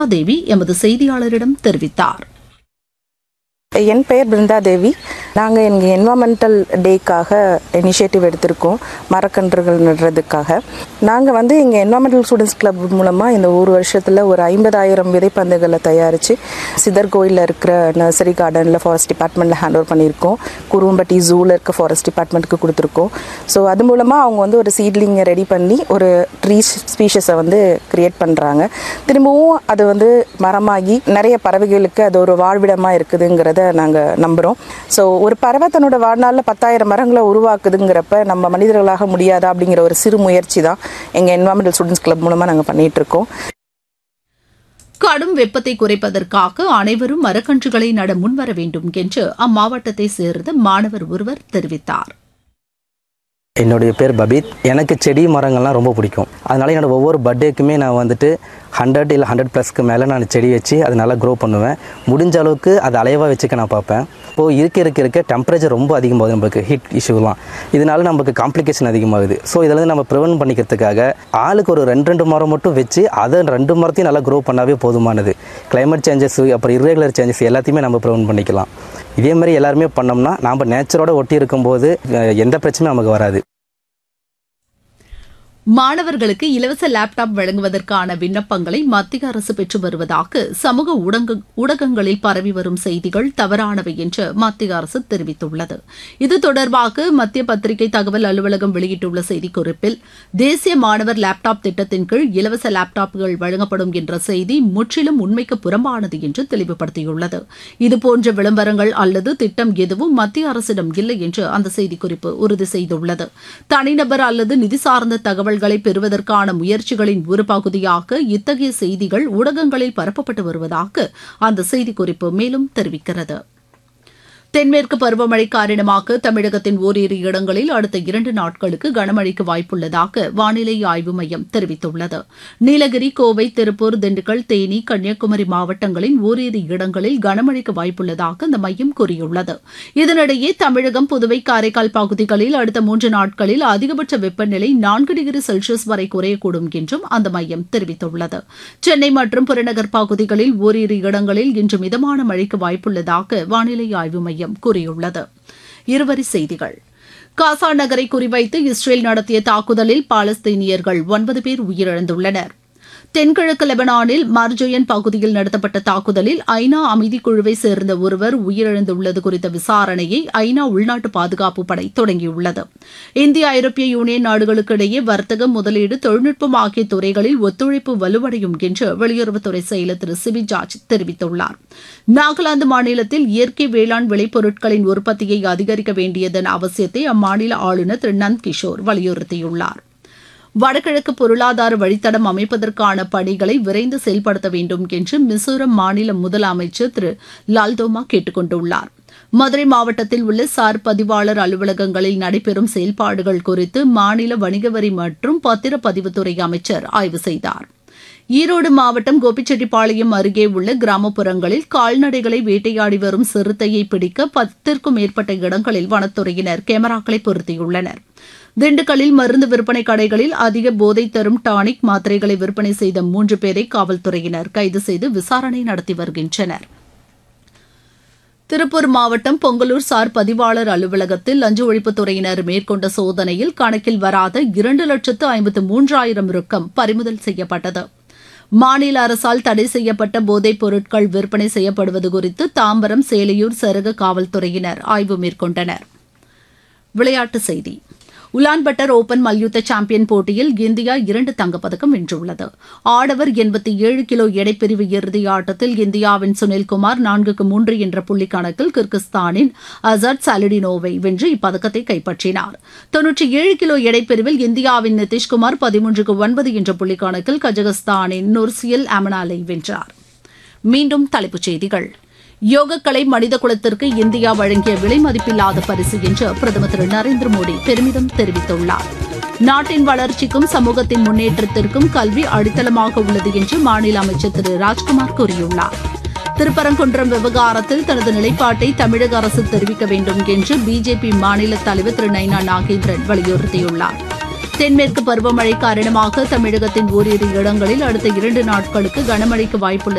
தேவி எமது செய்தியாளரிடம் தெரிவித்தார் என் பெயர் பிருந்தா தேவி நாங்கள் எங்கள் என்வாமெண்டல் டேக்காக இனிஷியேட்டிவ் எடுத்திருக்கோம் மரக்கன்றுகள் நடுறதுக்காக நாங்கள் வந்து எங்கள் என்வாமெண்டல் ஸ்டூடெண்ட்ஸ் கிளப் மூலமாக இந்த ஒரு வருஷத்தில் ஒரு ஐம்பதாயிரம் விதைப்பந்துகளை தயாரித்து சிதர் கோயிலில் இருக்கிற நர்சரி கார்டனில் ஃபாரஸ்ட் டிபார்ட்மெண்ட்டில் ஹேண்ட் ஓவர் பண்ணியிருக்கோம் குருவம்பட்டி ஜூவில் இருக்க ஃபாரஸ்ட் டிபார்ட்மெண்ட்டுக்கு கொடுத்துருக்கோம் ஸோ அது மூலமாக அவங்க வந்து ஒரு சீட்லிங்கை ரெடி பண்ணி ஒரு ட்ரீ ஸ்பீஷஸை வந்து கிரியேட் பண்ணுறாங்க திரும்பவும் அது வந்து மரமாகி நிறைய பறவைகளுக்கு அது ஒரு வாழ்விடமாக இருக்குதுங்கிறத நாங்கள் நம்புகிறோம் ஸோ ஒரு பறவை தன்னோட வாழ்நாளில் பத்தாயிரம் மரங்களை உருவாக்குதுங்கிறப்ப நம்ம மனிதர்களாக முடியாதா அப்படிங்கிற ஒரு சிறு முயற்சி தான் எங்கள் என்வாமெண்டல் ஸ்டூடெண்ட்ஸ் கிளப் மூலமாக நாங்கள் பண்ணிகிட்டு இருக்கோம் கடும் வெப்பத்தை குறைப்பதற்காக அனைவரும் மரக்கன்றுகளை நட முன்வர வேண்டும் என்று அம்மாவட்டத்தை சேர்ந்த மாணவர் ஒருவர் தெரிவித்தார் என்னுடைய பேர் பபீத் எனக்கு செடி மரங்கள்லாம் ரொம்ப பிடிக்கும் அதனால என்னோட ஒவ்வொரு பர்த்டேக்குமே நான் வந்துட்டு ஹண்ட்ரட் இல்லை ஹண்ட்ரட் ப்ளஸ்க்கு மேலே நான் செடி வச்சு அதை நல்லா க்ரோ பண்ணுவேன் முடிஞ்ச அளவுக்கு அதை அலைவாக வச்சுக்க நான் பார்ப்பேன் இப்போது இருக்க இருக்க இருக்க டெம்பரேச்சர் ரொம்ப அதிகமாகுது நமக்கு ஹீட் இஷ்யூலாம் இதனால நமக்கு காம்ப்ளிகேஷன் அதிகமாகுது ஸோ இதில் நம்ம ப்ரிவென்ட் பண்ணிக்கிறதுக்காக ஆளுக்கு ஒரு ரெண்டு ரெண்டு மரம் மட்டும் வச்சு அதை ரெண்டு மரத்தையும் நல்லா க்ரோ பண்ணாவே போதுமானது கிளைமேட் சேஞ்சஸ் அப்புறம் irregular சேஞ்சஸ் எல்லாத்தையுமே நம்ம ப்ரிவென்ட் பண்ணிக்கலாம் இதே மாதிரி எல்லாருமே பண்ணோம்னா நாம் நேச்சரோட ஒட்டி இருக்கும்போது அஹ், எந்த பிரச்சனையும் நமக்கு வராது மாணவர்களுக்கு இலவச லேப்டாப் வழங்குவதற்கான விண்ணப்பங்களை மத்திய அரசு பெற்று வருவதாக சமூக ஊடக ஊடகங்களில் பரவி வரும் செய்திகள் தவறானவை என்று மத்திய அரசு தெரிவித்துள்ளது இது தொடர்பாக மத்திய பத்திரிகை தகவல் அலுவலகம் வெளியிட்டுள்ள செய்திக்குறிப்பில் தேசிய மாணவர் லேப்டாப் திட்டத்தின் கீழ் இலவச லேப்டாப்புகள் வழங்கப்படும் என்ற செய்தி முற்றிலும் உண்மைக்கு புறம்பானது என்று தெளிவுபடுத்தியுள்ளது இதுபோன்ற விளம்பரங்கள் அல்லது திட்டம் எதுவும் மத்திய அரசிடம் இல்லை என்று அந்த செய்திக்குறிப்பு உறுதி செய்துள்ளது தனிநபர் அல்லது நிதி சார்ந்த தகவல்களை பெறுவதற்கான முயற்சிகளின் ஒரு பகுதியாக இத்தகைய செய்திகள் ஊடகங்களில் பரப்பப்பட்டு வருவதாக அந்த செய்திக்குறிப்பு மேலும் தெரிவிக்கிறது தென்மேற்கு பருவமழை காரணமாக தமிழகத்தின் ஓரிரு இடங்களில் அடுத்த இரண்டு நாட்களுக்கு கனமழைக்கு வாய்ப்புள்ளதாக வானிலை ஆய்வு மையம் தெரிவித்துள்ளது நீலகிரி கோவை திருப்பூர் திண்டுக்கல் தேனி கன்னியாகுமரி மாவட்டங்களின் ஓரிரு இடங்களில் கனமழைக்கு வாய்ப்புள்ளதாக அந்த மையம் கூறியுள்ளது இதனிடையே தமிழகம் புதுவை காரைக்கால் பகுதிகளில் அடுத்த மூன்று நாட்களில் அதிகபட்ச வெப்பநிலை நான்கு டிகிரி செல்சியஸ் வரை குறையக்கூடும் என்றும் அந்த மையம் தெரிவித்துள்ளது சென்னை மற்றும் புறநகர் பகுதிகளில் ஓரிரு இடங்களில் இன்று மிதமான மழைக்கு வாய்ப்புள்ளதாக வானிலை ஆய்வு மையம் கூறியுள்ளது இருவரி செய்திகள் காசா நகரை குறிவைத்து இஸ்ரேல் நடத்திய தாக்குதலில் பாலஸ்தீனியர்கள் ஒன்பது பேர் உயிரிழந்துள்ளனர் தென்கிழக்கு லெபனானில் மர்ஜோயன் பகுதியில் நடத்தப்பட்ட தாக்குதலில் ஐநா அமைதிக்குழுவை சேர்ந்த ஒருவர் உயிரிழந்துள்ளது குறித்த விசாரணையை ஐநா உள்நாட்டு பாதுகாப்பு படை தொடங்கியுள்ளது இந்திய ஐரோப்பிய யூனியன் நாடுகளுக்கு இடையே வர்த்தகம் முதலீடு தொழில்நுட்பம் ஆகிய துறைகளில் ஒத்துழைப்பு வலுவடையும் என்று வெளியுறவுத்துறை செயலர் திரு சிபி ஜார்ஜ் தெரிவித்துள்ளார் நாகாலாந்து மாநிலத்தில் இயற்கை வேளாண் விளைபொருட்களின் உற்பத்தியை அதிகரிக்க வேண்டியதன் அவசியத்தை அம்மாநில ஆளுநர் திரு நந்த் கிஷோர் வலியுறுத்தியுள்ளார் வடகிழக்கு பொருளாதார வழித்தடம் அமைப்பதற்கான பணிகளை விரைந்து செயல்படுத்த வேண்டும் என்று மிசோரம் மாநில முதலமைச்சர் திரு லால்தோமா கேட்டுக் கொண்டுள்ளார் மதுரை மாவட்டத்தில் உள்ள சார் பதிவாளர் அலுவலகங்களில் நடைபெறும் செயல்பாடுகள் குறித்து மாநில வணிக வரி மற்றும் பத்திரப்பதிவுத்துறை அமைச்சர் ஆய்வு செய்தார் ஈரோடு மாவட்டம் கோபிச்செட்டிப்பாளையம் அருகே உள்ள கிராமப்புறங்களில் கால்நடைகளை வேட்டையாடி வரும் சிறுத்தையை பிடிக்க பத்திற்கும் மேற்பட்ட இடங்களில் வனத்துறையினர் கேமராக்களை பொருத்தியுள்ளனர் திண்டுக்கல்லில் மருந்து விற்பனை கடைகளில் அதிக போதை தரும் டானிக் மாத்திரைகளை விற்பனை செய்த மூன்று பேரை காவல்துறையினர் கைது செய்து விசாரணை நடத்தி வருகின்றனர் திருப்பூர் மாவட்டம் பொங்கலூர் சார் பதிவாளர் அலுவலகத்தில் லஞ்ச ஒழிப்புத்துறையினர் மேற்கொண்ட சோதனையில் கணக்கில் வராத இரண்டு லட்சத்து ஐம்பத்து மூன்றாயிரம் ரொக்கம் பறிமுதல் செய்யப்பட்டது மாநில அரசால் தடை செய்யப்பட்ட போதைப் பொருட்கள் விற்பனை செய்யப்படுவது குறித்து தாம்பரம் சேலையூர் சரக காவல்துறையினர் ஆய்வு மேற்கொண்டனர் விளையாட்டுச் செய்தி உலான்பட்டர் ஓபன் மல்யுத்த சாம்பியன் போட்டியில் இந்தியா இரண்டு தங்கப்பதக்கம் வென்றுள்ளது ஆடவர் எண்பத்தி ஏழு கிலோ எடைப்பிரிவு இறுதி ஆட்டத்தில் இந்தியாவின் சுனில்குமார் நான்குக்கு மூன்று என்ற புள்ளி கணக்கில் கிர்கிஸ்தானின் அசாத் சாலிடினோவை வென்று இப்பதக்கத்தை கைப்பற்றினார் தொன்னூற்றி ஏழு கிலோ எடைப்பிரிவில் இந்தியாவின் நிதிஷ்குமார் பதிமூன்றுக்கு ஒன்பது என்ற புள்ளி கணக்கில் கஜகஸ்தானின் நுர்சியல் அமனாலை வென்றார் மீண்டும் தலைப்புச் செய்திகள் யோகக்கலை மனித குலத்திற்கு இந்தியா வழங்கிய விலை மதிப்பில்லாத பரிசு என்று பிரதமர் திரு நரேந்திர மோடி பெருமிதம் தெரிவித்துள்ளார் நாட்டின் வளர்ச்சிக்கும் சமூகத்தின் முன்னேற்றத்திற்கும் கல்வி அடித்தளமாக உள்ளது என்று மாநில அமைச்சர் திரு ராஜ்குமார் கூறியுள்ளார் திருப்பரங்குன்றம் விவகாரத்தில் தனது நிலைப்பாட்டை தமிழக அரசு தெரிவிக்க வேண்டும் என்று பிஜேபி மாநில தலைவர் திரு நைனா நாகேந்திரன் வலியுறுத்தியுள்ளார் தென்மேற்கு பருவமழை காரணமாக தமிழகத்தின் ஓரிரு இடங்களில் அடுத்த இரண்டு நாட்களுக்கு கனமழைக்கு வாய்ப்புள்ளது